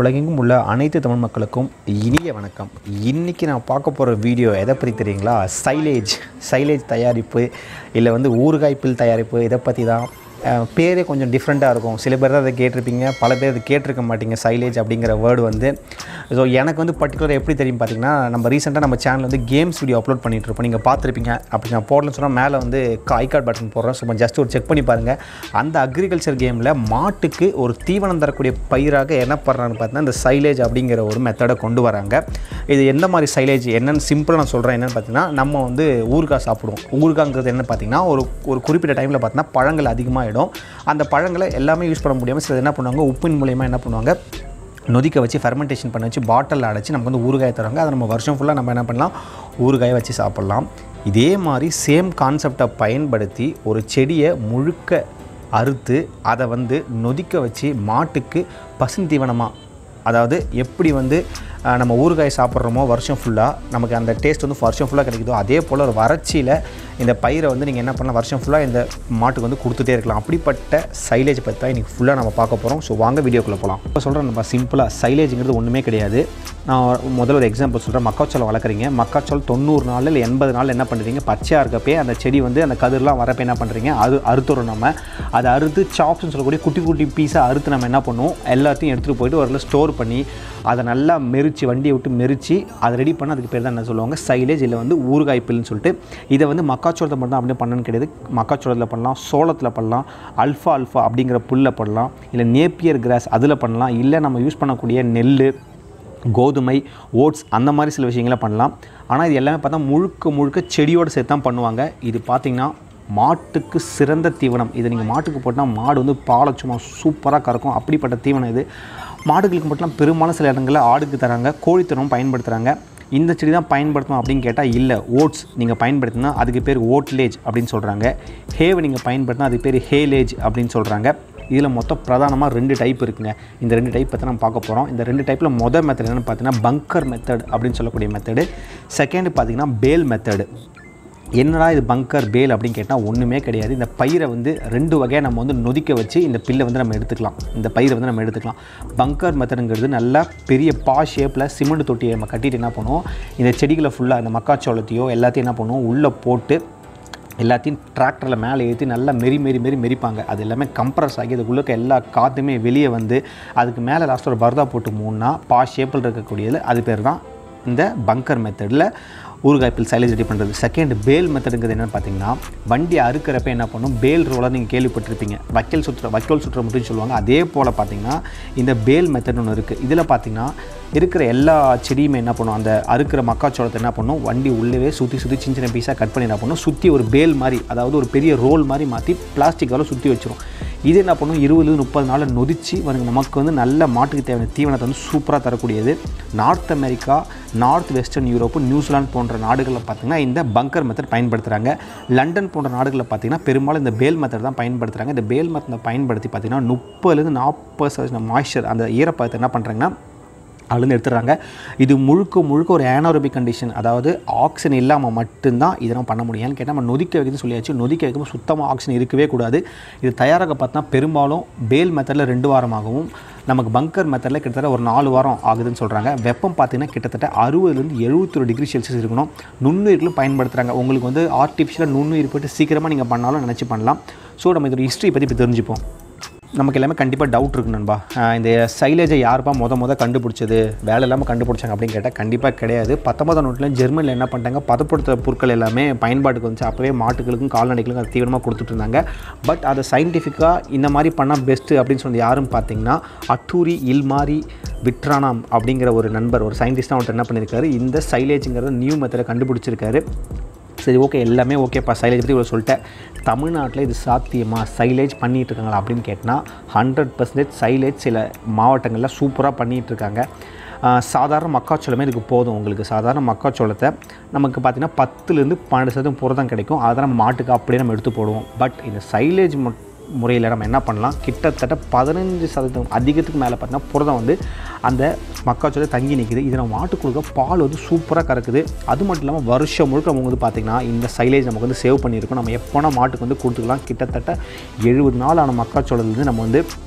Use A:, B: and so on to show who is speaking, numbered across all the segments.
A: உலகெங்கும் உள்ள அனைத்து தமிழ் மக்களுக்கும் இனிய வணக்கம் இன்றைக்கி நான் பார்க்க போகிற வீடியோ எதை பற்றி தெரியுங்களா சைலேஜ் சைலேஜ் தயாரிப்பு இல்லை வந்து ஊறுகாய் பில் தயாரிப்பு இதை பற்றி தான் அஹ், பேரே கொஞ்சம் டிஃப்ரெண்ட்டாக இருக்கும் சில பேர் தான் அதை கேட்டிருப்பீங்க பல பேர் அதை கேட்டிருக்க மாட்டீங்க சைலேஜ் அப்படிங்கிற வேர்டு வந்து ஸோ எனக்கு வந்து பர்டிகுலர் எப்படி தெரியும் பார்த்தீங்கன்னா நம்ம ரீசெண்டாக நம்ம சேனல் வந்து கேம்ஸ் வீடியோ அப்லோட் பண்ணிட்டு இருப்போம் நீங்கள் பார்த்துருப்பீங்க அப்படி நான் போடலன்னு சொன்னால் மேலே வந்து ஐ கார்டு பட்டன் போடுறேன் ஸோ ஜஸ்ட் ஒரு செக் பண்ணி பாருங்கள் அந்த அக்ரிகல்ச்சர் கேமில் மாட்டுக்கு ஒரு தீவனம் தரக்கூடிய பயிராக என்ன பண்ணுறான்னு பார்த்தீங்கன்னா இந்த சைலேஜ் அப்படிங்கிற ஒரு மெத்தடை கொண்டு வராங்க இது எந்த மாதிரி சைலேஜ் என்னன்னு சிம்பிளாக நான் சொல்கிறேன் என்னென்னு பார்த்தீங்கன்னா நம்ம வந்து ஊறுகாய் சாப்பிடுவோம் ஊறுகாங்கிறது என்ன பார்த்தீங்கன்னா ஒரு ஒரு குறிப்பிட்ட டைமில் பார்த்தீங்கன்னா பழங்கள் அதிகமாகிடும் அந்த பழங்களை எல்லாமே யூஸ் பண்ண முடியாமல் சிலது என்ன பண்ணுவாங்க உப்பின் மூலியமாக என்ன பண்ணுவாங்க நொதிக்க வச்சு ஃபெர்மெண்டேஷன் பண்ணி வச்சு பாட்டிலில் அடைச்சி நமக்கு வந்து ஊறுகாய் தருவாங்க அதை நம்ம வருஷம் ஃபுல்லாக நம்ம என்ன பண்ணலாம் ஊறுகாயை வச்சு சாப்பிட்லாம் இதே மாதிரி சேம் கான்செப்டை பயன்படுத்தி ஒரு செடியை முழுக்க அறுத்து அதை வந்து நொதிக்க வச்சு மாட்டுக்கு பசுந்தீவனமாக அதாவது எப்படி வந்து அஹ், நம்ம ஊறுகாய் சாப்பிட்றோமோ வருஷம் ஃபுல்லாக நமக்கு அந்த டேஸ்ட் வந்து வருஷம் ஃபுல்லாக கிடைக்குதோ அதே போல் ஒரு வறட்சியில் இந்த பயிரை வந்து நீங்கள் என்ன பண்ணலாம் வருஷம் ஃபுல்லாக இந்த மாட்டுக்கு வந்து கொடுத்துட்டே இருக்கலாம் அப்படிப்பட்ட சைலேஜ் பற்றி தான் இன்றைக்கி ஃபுல்லாக நம்ம பார்க்க போகிறோம் ஸோ வாங்க வீடியோக்குள்ளே போகலாம் இப்போ சொல்கிறேன் நம்ம சிம்பிளாக சைலேஜுங்கிறது ஒன்றுமே கிடையாது நான் முதல்ல ஒரு எக்ஸாம்பிள் சொல்கிறேன் மக்காச்சோளம் வளர்க்குறீங்க மக்காச்சோளம் தொண்ணூறு நாள் இல்லை எண்பது நாள் என்ன பண்ணுறீங்க பச்சையாக இருக்கப்பே அந்த செடி வந்து அந்த கதிர்லாம் வரப்போ என்ன பண்ணுறீங்க அது அறுத்துறோம் நம்ம அதை அறுத்து சாப்ஸ்னு சொல்லக்கூடிய குட்டி குட்டி பீஸாக அறுத்து நம்ம என்ன பண்ணுவோம் எல்லாத்தையும் எடுத்துகிட்டு போயிட்டு ஒரு இடத்துல ஸ்டோர் பண்ணி அதை நல்லா மெரிச்சு வண்டியை விட்டு மெரிச்சு அதை ரெடி பண்ண அதுக்கு பேர் தான் என்ன சொல்லுவாங்க சைலேஜ் இல்லை வந்து ஊறுகாய் பில்லுன்னு சொல்லிட்டு இதை வந்து மக்காச்சோளத்தை மட்டும் தான் அப்படியே பண்ணணும்னு கிடையாது மக்காச்சோளத்தில் பண்ணலாம் சோளத்தில் பண்ணலாம் அல்ஃபா அல்ஃபா அப்படிங்கிற புல்லில் பண்ணலாம் இல்லை நேப்பியர் கிராஸ் அதில் பண்ணலாம் இல்லை நம்ம யூஸ் பண்ணக்கூடிய நெல் கோதுமை ஓட்ஸ் அந்த மாதிரி சில விஷயங்களை பண்ணலாம் ஆனால் இது எல்லாமே பார்த்தா முழுக்க முழுக்க செடியோடு சேர்த்து தான் பண்ணுவாங்க இது பார்த்திங்கன்னா மாட்டுக்கு சிறந்த தீவனம் இது நீங்கள் மாட்டுக்கு போட்டால் மாடு வந்து பாலை சும்மா சூப்பராக கறக்கும் அப்படிப்பட்ட தீவனம் இது மாடுகளுக்கு மட்டும் பெரும்பாலும் சில இடங்களில் ஆடுக்கு தராங்க கோழித்தனம் பயன்படுத்துகிறாங்க இந்த செடி தான் பயன்படுத்தணும் அப்படின்னு கேட்டால் இல்லை ஓட்ஸ் நீங்கள் பயன்படுத்தினா அதுக்கு பேர் ஓட்லேஜ் அப்படின்னு சொல்கிறாங்க ஹேவை நீங்கள் பயன்படுத்தினா அதுக்கு பேர் ஹேலேஜ் அப்படின்னு சொல்கிறாங்க இதில் மொத்தம் பிரதானமாக ரெண்டு டைப் இருக்குங்க இந்த ரெண்டு டைப் பற்றி நம்ம பார்க்க போகிறோம் இந்த ரெண்டு டைப்பில் மொதல் மெத்தட் என்னென்னு பார்த்தீங்கன்னா பங்கர் மெத்தட் அப்படின்னு சொல்லக்கூடிய மெத்தடு செகண்ட் பார்த்தீங்கன்னா பேல் மெத்தடு என்னடா இது பங்கர் பேல் அப்படின்னு கேட்டால் ஒன்றுமே கிடையாது இந்த பயிரை வந்து ரெண்டு வகையாக நம்ம வந்து நொதிக்க வச்சு இந்த பில்லை வந்து நம்ம எடுத்துக்கலாம் இந்த பயிரை வந்து நம்ம எடுத்துக்கலாம் பங்கர் மெத்தடுங்கிறது நல்லா பெரிய பா ஷேப்பில் சிமெண்ட் தொட்டியை நம்ம கட்டிட்டு என்ன பண்ணுவோம் இந்த செடிகளை ஃபுல்லாக இந்த மக்காச்சோளத்தையோ எல்லாத்தையும் என்ன பண்ணுவோம் உள்ளே போட்டு எல்லாத்தையும் டிராக்டரில் மேலே ஏற்றி நல்லா மெரி மெரி மெரி மெரிப்பாங்க அது எல்லாமே கம்ப்ரஸ் ஆகி அதுக்குள்ளே எல்லா காற்றுமே வெளியே வந்து அதுக்கு மேலே லாஸ்ட் ஒரு பர்தா போட்டு மூணுனா பா ஷேப்பில் இருக்கக்கூடியது அது பேர் தான் இந்த பங்கர் மெத்தடில் ஊறுகாய்ப்பில் சைலேஜ் ரெடி பண்ணுறது செகண்ட் பேல் மெத்தடுங்கிறது என்னென்னு பார்த்தீங்கன்னா வண்டி அறுக்கிறப்ப என்ன பண்ணும் பேல் ரோலர் நீங்கள் கேள்விப்பட்டிருப்பீங்க வைக்கல் சுற்றுற வைக்கோல் சுற்றுற மட்டும் சொல்லுவாங்க அதே போல் பார்த்தீங்கன்னா இந்த பேல் மெத்தட் ஒன்று இருக்குது இதில் பார்த்தீங்கன்னா இருக்கிற எல்லா செடியுமே என்ன பண்ணும் அந்த அறுக்கிற மக்காச்சோளத்தை என்ன பண்ணும் வண்டி உள்ளவே சுற்றி சுற்றி சின்ன சின்ன பீஸாக கட் பண்ணி என்ன பண்ணும் சுற்றி ஒரு பேல் மாதிரி அதாவது ஒரு பெரிய ரோல் மாதிரி மாற்றி பிளாஸ்டிக்கால் சுற்றி வச்சிரும் இது என்ன பண்ணும் இருபது முப்பது நாளில் நொதிச்சு வருங்க நமக்கு வந்து நல்ல மாட்டுக்கு தேவையான தீவனத்தை வந்து சூப்பராக தரக்கூடியது north America north western Europe New Zealand போன்ற நாடுகளில் பார்த்திங்கன்னா இந்த பங்கர் மெத்தட் பயன்படுத்துகிறாங்க லண்டன் போன்ற நாடுகளில் பார்த்திங்கன்னா பெரும்பாலும் இந்த பேல் மெத்தட் தான் பயன்படுத்துகிறாங்க இந்த பேல் மெத்தடை பயன்படுத்தி பார்த்திங்கன்னா முப்பதுலேருந்து நாற்பது சதவீதம் மாய்ஸ்சர் அந்த ஈரப்பதத்தை என்ன பண்ணுறாங்கன்னா அதுலேருந்து எடுத்துடுறாங்க இது முழுக்க முழுக்க ஒரு ஏனோரபிக் கண்டிஷன் அதாவது ஆக்சிஜன் இல்லாமல் மட்டும்தான் இதை நம்ம பண்ண முடியும் ஏன்னு கேட்டால் நம்ம நொதிக்க வைக்கிறது சொல்லியாச்சு நொதிக்க வைக்கும்போது சுத்தமாக ஆக்சிஜன் இருக்கவே கூடாது இது தயாராக பார்த்தா பெரும்பாலும் பேல் மெத்தடில் ரெண்டு வாரமாகவும் நமக்கு பங்கர் மெத்தடில் கிட்டத்தட்ட ஒரு நாலு வாரம் ஆகுதுன்னு சொல்கிறாங்க வெப்பம் பார்த்தீங்கன்னா கிட்டத்தட்ட அறுபதுலேருந்து எழுபத்தொரு டிகிரி செல்சியஸ் இருக்கணும் நுண்ணுயிர்களும் பயன்படுத்துகிறாங்க உங்களுக்கு வந்து ஆர்டிஃபிஷியலாக நுண்ணுயிர் போட்டு சீக்கிரமாக நீங்கள் பண்ணாலும் நினச்சி பண்ணலாம் ஸோ நம்ம இதோட ஹிஸ்ட்ரி பற்றி இப்போ தெரிஞ்சுப்போம் நமக்கு எல்லாமே கண்டிப்பாக டவுட் இருக்கு நண்பா அஹ் இந்த சைலேஜை யாருப்பா முத முத கண்டுபிடிச்சது வேலை இல்லாமல் கண்டுபிடிச்சாங்க அப்படின்னு கேட்டால் கண்டிப்பாக கிடையாது பத்தொன்பதாம் நூற்றில் ஜெர்மனியில் என்ன பண்ணிட்டாங்க பதப்படுத்துகிற பொருட்கள் எல்லாமே பயன்பாட்டுக்கு வந்துச்சு அப்போவே மாட்டுகளுக்கும் கால்நடைகளுக்கும் அது தீவிரமாக கொடுத்துட்டு இருந்தாங்க பட் அதை சயின்டிஃபிக்காக இந்த மாதிரி பண்ணால் பெஸ்ட்டு அப்படின்னு சொல்லி யாரும் பார்த்தீங்கன்னா அட்டூரி இல்மாரி விட்ரானாம் அப்படிங்கிற ஒரு நண்பர் ஒரு சயின்டிஸ்ட் அவர்கிட்ட என்ன பண்ணியிருக்காரு இந்த சைலேஜுங்கிறத நியூ மெத்தடை கண்டுபிடிச்சிருக்காரு சரி ஓகே எல்லாமே ஓகேப்பா சைலேஜ் பற்றி இவ்வளோ சொல்லிட்டேன் தமிழ்நாட்டில் இது சாத்தியமா சைலேஜ் பண்ணிகிட்டு இருக்காங்களா அப்படின்னு கேட்டால் ஹண்ட்ரட் பர்சன்டேஜ் சைலேஜ் சில மாவட்டங்களில் சூப்பராக பண்ணிகிட்டு இருக்காங்க ஆஹ் சாதாரண மக்காச்சோளமே இதுக்கு போதும் உங்களுக்கு சாதாரண மக்காச்சோளத்தை நமக்கு பார்த்திங்கன்னா பத்துலேருந்து பன்னெண்டு சதவீதம் புரதம் கிடைக்கும் அதை நம்ம மாட்டுக்கு அப்படியே நம்ம எடுத்து போடுவோம் பட் இந்த சைலேஜ் முறையில் நம்ம என்ன பண்ணலாம் கிட்டத்தட்ட பதினஞ்சு சதவீதம் அதிகத்துக்கு மேலே பார்த்தீங்கன்னா புரதம் வந்து அந்த மக்காச்சோள தங்கி நிற்குது இது நம்ம மாட்டுக்கு கொடுக்க பால் வந்து சூப்பராக கறக்குது அது மட்டும் இல்லாமல் வருஷம் முழுக்க நம்ம வந்து பார்த்திங்கன்னா இந்த சைலேஜ் நமக்கு வந்து சேவ் பண்ணியிருக்கோம் நம்ம எப்போனா மாட்டுக்கு வந்து கொடுத்துக்கலாம் கிட்டத்தட்ட எழுபது நாள் ஆன மக்காச்சோளத்துலேருந்து நம்ம வந்து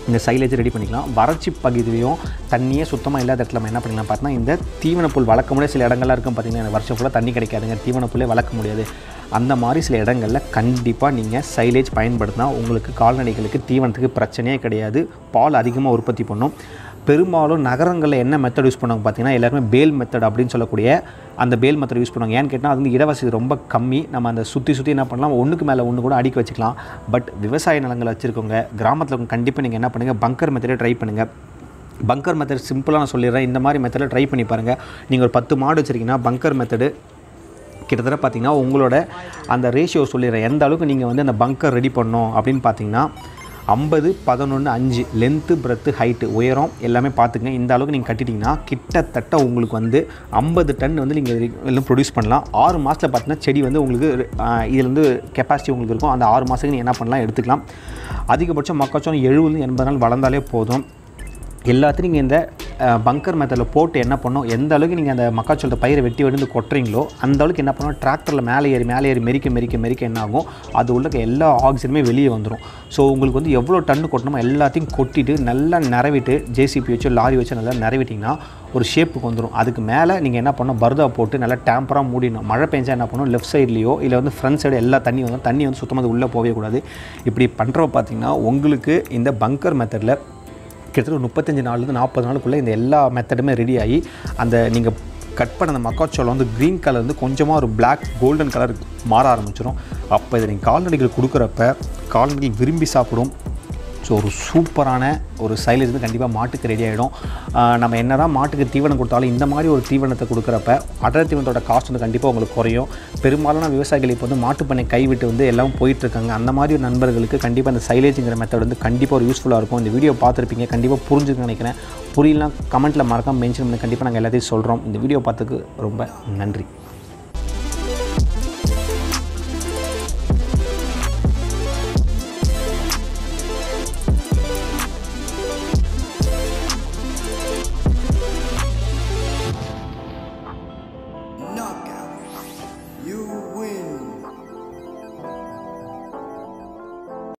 A: இந்த சைலேஜ் ரெடி பண்ணிக்கலாம் வறட்சி பகுதியிலையும் தண்ணியே சுத்தமாக இல்லாத இடத்துல நம்ம என்ன பண்ணிக்கலாம் பார்த்தீங்கன்னா இந்த தீவனப்புல் வளர்க்க முடியாது சில இடங்கள்லாம் இருக்கும் பார்த்தீங்கன்னா இந்த வருஷம் ஃபுல்லாக தண்ணி கிடைக்காதுங்க தீவனப்புல்லே வளர்க்க முடியாது அந்த மாதிரி சில இடங்களில் கண்டிப்பாக நீங்கள் சைலேஜ் பயன்படுத்தினா உங்களுக்கு கால்நடைகளுக்கு தீவனத்துக்கு பிரச்சனையே கிடையாது பால் அதிகமாக உற்பத்தி பண்ணும் பெரும்பாலும் நகரங்களில் என்ன மெத்தட் யூஸ் பண்ணுவாங்க பார்த்தீங்கன்னா எல்லாருமே பேல் மெத்தட் அப்படின்னு சொல்லக்கூடிய அந்த பேல் மெத்தட் யூஸ் பண்ணுவாங்க ஏன்னு கேட்டால் அது வந்து இடவசதி ரொம்ப கம்மி நம்ம அந்த சுற்றி சுற்றி என்ன பண்ணலாம் ஒன்றுக்கு மேலே ஒன்று கூட அடிக்க வச்சுக்கலாம் பட் விவசாய நிலங்கள் வச்சுருக்கவங்க கிராமத்தில் கண்டிப்பாக நீங்கள் என்ன பண்ணுங்கள் பங்கர் மெத்தடே ட்ரை பண்ணுங்கள் பங்கர் மெத்தட் சிம்பிளாக நான் சொல்லிடுறேன் இந்த மாதிரி மெத்தடில் ட்ரை பண்ணி பாருங்கள் நீங்கள் ஒரு பத்து மாடு வச்சுருக்கீங்கன்னா பங்கர் மெத்தடு கிட்டத்தட்ட பார்த்தீங்கன்னா உங்களோட அந்த ரேஷியோ சொல்லிடுறேன் எந்த அளவுக்கு நீங்கள் வந்து அந்த பங்கர் ரெடி பண்ணோம் அப்படின்னு பார்த்தீங்கன்னா ஐம்பது பதினொன்று அஞ்சு லென்த்து பிரெத்து ஹைட்டு உயரம் எல்லாமே பார்த்துங்க இந்த அளவுக்கு நீங்கள் கட்டிட்டிங்கன்னா கிட்டத்தட்ட உங்களுக்கு வந்து ஐம்பது டன் வந்து நீங்கள் எல்லாம் ப்ரொடியூஸ் பண்ணலாம் ஆறு மாதத்தில் பார்த்தீங்கன்னா செடி வந்து உங்களுக்கு இதில் வந்து கெப்பாசிட்டி உங்களுக்கு இருக்கும் அந்த ஆறு மாதத்துக்கு நீங்கள் என்ன பண்ணலாம் எடுத்துக்கலாம் அதிகபட்சம் மக்காச்சோளம் எழுபது எண்பது நாள் வளர்ந்தாலே போதும் எல்லாத்தையும் நீங்கள் இந்த பங்கர் மெத்தடில் போட்டு என்ன பண்ணோம் எந்த அளவுக்கு நீங்கள் அந்த மக்காச்சோளத்தை பயிரை வெட்டி வெடிந்து கொட்டுறீங்களோ அந்த அளவுக்கு என்ன பண்ணணும் டிராக்டரில் மேலே ஏறி மேலே ஏறி மெரிக்க மெரிக்க மெரிக்க என்ன ஆகும் அது உள்ள இருக்க எல்லா ஆக்சிஜனுமே வெளியே வந்துடும் ஸோ உங்களுக்கு வந்து எவ்வளோ டன்னு கொட்டணுமோ எல்லாத்தையும் கொட்டிட்டு நல்லா நிறவிட்டு ஜேசிபி வச்சு லாரி வச்சு நல்லா நிறவிட்டிங்கன்னா ஒரு ஷேப்புக்கு வந்துடும் அதுக்கு மேலே நீங்கள் என்ன பண்ணணும் பர்தா போட்டு நல்லா டேம்பராக மூடிடணும் மழை பெஞ்சா என்ன பண்ணணும் லெஃப்ட் சைட்லேயோ இல்லை வந்து ஃப்ரண்ட் சைடு எல்லா தண்ணி வந்து தண்ணி வந்து சுத்தமாக உள்ளே போகவே கூடாது இப்படி பண்ணுறப்ப பார்த்தீங்கன்னா உங்களுக்கு இந்த பங்கர் மெத்தடில் கிட்டத்தட்ட ஒரு முப்பத்தஞ்சு நாள்லேருந்து நாற்பது நாளுக்குள்ளே இந்த எல்லா மெத்தடுமே ரெடி ஆகி அந்த நீங்கள் கட் பண்ண அந்த மக்காச்சோளம் வந்து க்ரீன் கலர் வந்து கொஞ்சமாக ஒரு பிளாக் கோல்டன் கலர் மாற ஆரம்பிச்சிடும் அப்போ இதை நீங்கள் கால்நடைகள் கொடுக்குறப்ப கால்நடைகள் விரும்பி சாப்பிடும் ஸோ ஒரு சூப்பரான ஒரு சைலேஜ் வந்து கண்டிப்பாக மாட்டுக்கு ரெடி ஆகிடும் நம்ம என்ன தான் மாட்டுக்கு தீவனம் கொடுத்தாலும் இந்த மாதிரி ஒரு தீவனத்தை கொடுக்குறப்ப அடர் தீவனத்தோட காஸ்ட் வந்து கண்டிப்பாக உங்களுக்கு குறையும் பெரும்பாலான விவசாயிகள் இப்போ வந்து மாட்டுப்பண்ணை கைவிட்டு வந்து எல்லாம் போயிட்டுருக்காங்க அந்த மாதிரி ஒரு நண்பர்களுக்கு கண்டிப்பாக இந்த சைலேஜுங்கிற மெத்தட் வந்து கண்டிப்பாக ஒரு யூஸ்ஃபுல்லாக இருக்கும் இந்த வீடியோ பார்த்துருப்பீங்க கண்டிப்பாக புரிஞ்சுக்க நினைக்கிறேன் புரியலாம் கமெண்ட்டில் மறக்காம மென்ஷன் பண்ணி கண்டிப்பாக நாங்கள் எல்லாத்தையும் சொல்கிறோம் இந்த வீடியோ பார்த்ததுக்கு ரொம்ப நன்றி